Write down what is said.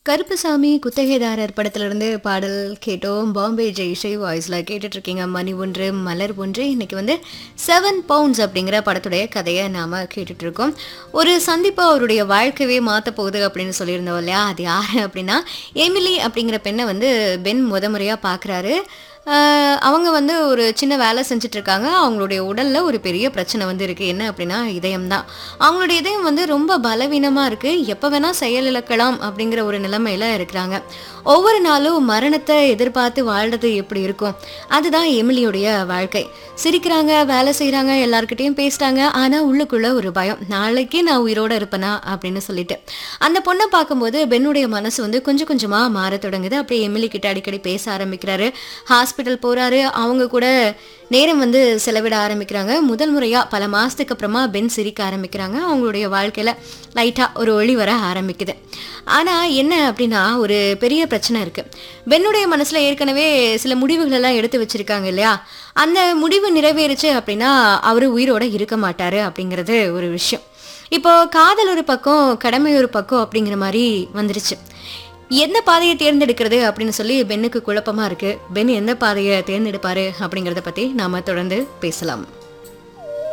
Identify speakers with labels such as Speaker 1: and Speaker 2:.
Speaker 1: கருப்புசாமி குத்தகைதாரர் படத்திலிருந்து பாடல் கேட்டோம் பாம்பே ஜெய்ஸ்ரீ வாய்ஸில் கேட்டுட்டு இருக்கீங்க மணி ஒன்று மலர் ஒன்று இன்னைக்கு வந்து செவன் பவுண்ட்ஸ் அப்படிங்கிற படத்துடைய கதையை நாம் கேட்டுட்டு இருக்கோம் ஒரு சந்திப்பு அவருடைய வாழ்க்கையே மாற்ற போகுது அப்படின்னு சொல்லியிருந்தோம் இல்லையா அது யார் அப்படின்னா எமிலி அப்படிங்கிற பெண்ணை வந்து பென் முத முறையாக பார்க்குறாரு ஆஹ் அவங்க வந்து ஒரு சின்ன வேலை செஞ்சுட்டு இருக்காங்க அவங்களுடைய உடல்ல ஒரு பெரிய பிரச்சனை வந்து இருக்கு என்ன அப்படின்னா இதயம் தான் அவங்களுடைய இதயம் வந்து ரொம்ப பலவீனமா இருக்கு எப்ப வேணா செயலிழக்கலாம் அப்படிங்கிற ஒரு நிலைமையில இருக்கிறாங்க ஒவ்வொரு நாளும் மரணத்தை எதிர்பார்த்து வாழ்றது எப்படி இருக்கும் அதுதான் எமிலியுடைய வாழ்க்கை சிரிக்கிறாங்க வேலை செய்றாங்க எல்லார்கிட்டயும் பேசுறாங்க ஆனா உள்ளுக்குள்ள ஒரு பயம் நாளைக்கு நான் உயிரோட இருப்பேனா அப்படின்னு சொல்லிட்டு அந்த பொண்ணை பார்க்கும்போது பென்னுடைய மனசு வந்து கொஞ்சம் கொஞ்சமா மாறத் தொடங்குது அப்படியே எமிலி கிட்ட அடிக்கடி பேச ஆரம்பிக்கிறாரு ஹாஸ்பிட்டல் போறாரு அவங்க கூட நேரம் வந்து செலவிட ஆரம்பிக்கிறாங்க முதல் முறையா பல மாசத்துக்கு அப்புறமா பென் சிரிக்க ஆரம்பிக்கிறாங்க அவங்களுடைய வாழ்க்கையில லைட்டா ஒரு ஒளி வர ஆரம்பிக்குது ஆனா என்ன அப்படின்னா ஒரு பெரிய பிரச்சனை இருக்கு பென்னுடைய மனசுல ஏற்கனவே சில முடிவுகள் எல்லாம் எடுத்து வச்சிருக்காங்க இல்லையா அந்த முடிவு நிறைவேறுச்சு அப்படின்னா அவரு உயிரோட இருக்க மாட்டாரு அப்படிங்கிறது ஒரு விஷயம் இப்போ காதல் ஒரு பக்கம் கடமை ஒரு பக்கம் அப்படிங்கிற மாதிரி வந்துருச்சு எந்த பாதையை தேர்ந்தெடுக்கிறது அப்படின்னு சொல்லி பென்னுக்கு குழப்பமா இருக்கு பென் எந்த பாதையை தேர்ந்தெடுப்பாரு அப்படிங்கறத பத்தி நாம தொடர்ந்து பேசலாம்